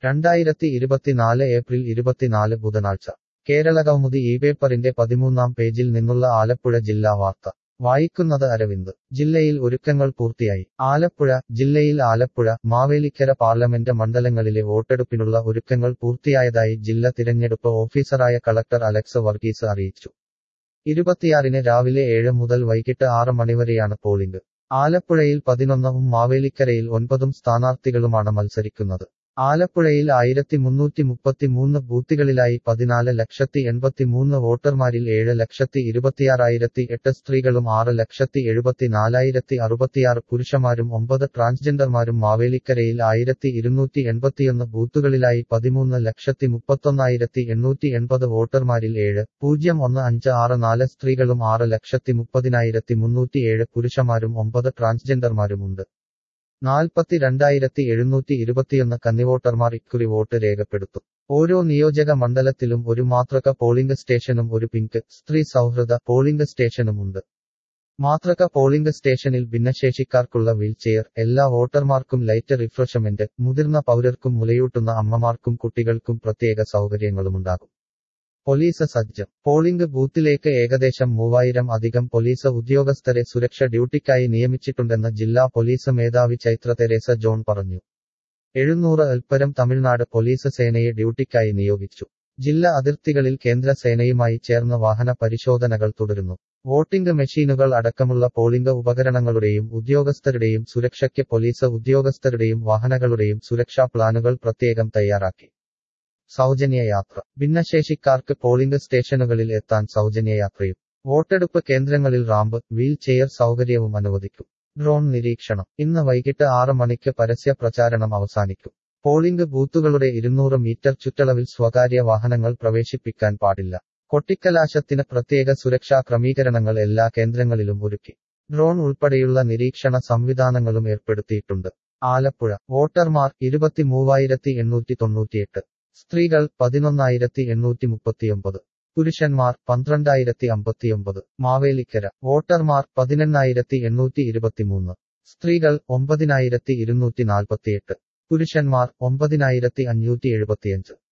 രണ്ടായിരത്തി ഇരുപത്തിനാല് ഏപ്രിൽ ഇരുപത്തിനാല് ബുധനാഴ്ച കേരള കൗമുദി ഈ പേപ്പറിന്റെ പതിമൂന്നാം പേജിൽ നിന്നുള്ള ആലപ്പുഴ ജില്ലാ വാർത്ത വായിക്കുന്നത് അരവിന്ദ് ജില്ലയിൽ ഒരുക്കങ്ങൾ പൂർത്തിയായി ആലപ്പുഴ ജില്ലയിൽ ആലപ്പുഴ മാവേലിക്കര പാർലമെന്റ് മണ്ഡലങ്ങളിലെ വോട്ടെടുപ്പിനുള്ള ഒരുക്കങ്ങൾ പൂർത്തിയായതായി ജില്ലാ തിരഞ്ഞെടുപ്പ് ഓഫീസറായ കളക്ടർ അലക്സ് വർഗീസ് അറിയിച്ചു ഇരുപത്തിയാറിന് രാവിലെ ഏഴ് മുതൽ വൈകിട്ട് ആറ് മണിവരെയാണ് പോളിംഗ് ആലപ്പുഴയിൽ പതിനൊന്നും മാവേലിക്കരയിൽ ഒൻപതും സ്ഥാനാർത്ഥികളുമാണ് മത്സരിക്കുന്നത് ആലപ്പുഴയിൽ ആയിരത്തി മുന്നൂറ്റി മുപ്പത്തിമൂന്ന് ബൂത്തുകളിലായി പതിനാല് ലക്ഷത്തി എൺപത്തിമൂന്ന് വോട്ടർമാരിൽ ഏഴ് ലക്ഷത്തി ഇരുപത്തിയാറായിരത്തി എട്ട് സ്ത്രീകളും ആറ് ലക്ഷത്തി എഴുപത്തിനാലായിരത്തി അറുപത്തിയാറ് പുരുഷന്മാരും ഒമ്പത് ട്രാൻസ്ജെൻഡർമാരും മാവേലിക്കരയിൽ ആയിരത്തി ഇരുന്നൂറ്റി എൺപത്തിയൊന്ന് ബൂത്തുകളിലായി പതിമൂന്ന് ലക്ഷത്തി മുപ്പത്തൊന്നായിരത്തി എണ്ണൂറ്റി എൺപത് വോട്ടർമാരിൽ ഏഴ് പൂജ്യം ഒന്ന് അഞ്ച് ആറ് നാല് സ്ത്രീകളും ആറ് ലക്ഷത്തി മുപ്പതിനായിരത്തി മുന്നൂറ്റിയേഴ് പുരുഷന്മാരും ഒമ്പത് ട്രാൻസ്ജെൻഡർമാരുമുണ്ട് നാൽപ്പത്തി രണ്ടായിരത്തി എഴുന്നൂറ്റി ഇരുപത്തിയൊന്ന് കന്നിവോട്ടർമാർ ഇക്കുറി വോട്ട് രേഖപ്പെടുത്തും ഓരോ നിയോജക മണ്ഡലത്തിലും ഒരു മാതൃക പോളിംഗ് സ്റ്റേഷനും ഒരു പിങ്ക് സ്ത്രീ സൗഹൃദ പോളിംഗ് സ്റ്റേഷനുമുണ്ട് മാതൃക പോളിംഗ് സ്റ്റേഷനിൽ ഭിന്നശേഷിക്കാർക്കുള്ള വീൽചെയർ എല്ലാ വോട്ടർമാർക്കും ലൈറ്റ് റിഫ്രഷ്മെന്റ് മുതിർന്ന പൗരർക്കും മുലയൂട്ടുന്ന അമ്മമാർക്കും കുട്ടികൾക്കും പ്രത്യേക സൗകര്യങ്ങളുമുണ്ടാകും പോലീസ് സജ്ജം പോളിംഗ് ബൂത്തിലേക്ക് ഏകദേശം മൂവായിരം അധികം പോലീസ് ഉദ്യോഗസ്ഥരെ സുരക്ഷ ഡ്യൂട്ടിക്കായി നിയമിച്ചിട്ടുണ്ടെന്ന് ജില്ലാ പോലീസ് മേധാവി ചൈത്ര തെരേസ ജോൺ പറഞ്ഞു എഴുന്നൂറ് അൽപ്പരം തമിഴ്നാട് പോലീസ് സേനയെ ഡ്യൂട്ടിക്കായി നിയോഗിച്ചു ജില്ലാ അതിർത്തികളിൽ കേന്ദ്ര സേനയുമായി ചേർന്ന് വാഹന പരിശോധനകൾ തുടരുന്നു വോട്ടിംഗ് മെഷീനുകൾ അടക്കമുള്ള പോളിംഗ് ഉപകരണങ്ങളുടെയും ഉദ്യോഗസ്ഥരുടെയും സുരക്ഷയ്ക്ക് പോലീസ് ഉദ്യോഗസ്ഥരുടെയും വാഹനങ്ങളുടെയും സുരക്ഷാ പ്ലാനുകൾ പ്രത്യേകം തയ്യാറാക്കി സൗജന്യ യാത്ര ഭിന്നശേഷിക്കാർക്ക് പോളിംഗ് സ്റ്റേഷനുകളിൽ എത്താൻ സൗജന്യ യാത്രയും വോട്ടെടുപ്പ് കേന്ദ്രങ്ങളിൽ റാമ്പ് വീൽ ചെയർ സൗകര്യവും അനുവദിക്കും ഡ്രോൺ നിരീക്ഷണം ഇന്ന് വൈകിട്ട് ആറ് മണിക്ക് പരസ്യ പ്രചാരണം അവസാനിക്കും പോളിംഗ് ബൂത്തുകളുടെ ഇരുന്നൂറ് മീറ്റർ ചുറ്റളവിൽ സ്വകാര്യ വാഹനങ്ങൾ പ്രവേശിപ്പിക്കാൻ പാടില്ല കൊട്ടിക്കലാശത്തിന് പ്രത്യേക സുരക്ഷാ ക്രമീകരണങ്ങൾ എല്ലാ കേന്ദ്രങ്ങളിലും ഒരുക്കി ഡ്രോൺ ഉൾപ്പെടെയുള്ള നിരീക്ഷണ സംവിധാനങ്ങളും ഏർപ്പെടുത്തിയിട്ടുണ്ട് ആലപ്പുഴ വോട്ടർമാർ ഇരുപത്തിമൂവായിരത്തി എണ്ണൂറ്റി തൊണ്ണൂറ്റിയെട്ട് സ്ത്രീകൾ പതിനൊന്നായിരത്തി എണ്ണൂറ്റി മുപ്പത്തിയൊമ്പത് പുരുഷന്മാർ പന്ത്രണ്ടായിരത്തി അമ്പത്തിയൊമ്പത് മാവേലിക്കര വോട്ടർമാർ പതിനെണ്ണായിരത്തി എണ്ണൂറ്റി ഇരുപത്തിമൂന്ന് സ്ത്രീകൾ ഒമ്പതിനായിരത്തി ഇരുന്നൂറ്റി നാൽപ്പത്തിയെട്ട് പുരുഷന്മാർ ഒമ്പതിനായിരത്തി അഞ്ഞൂറ്റി എഴുപത്തിയഞ്ച്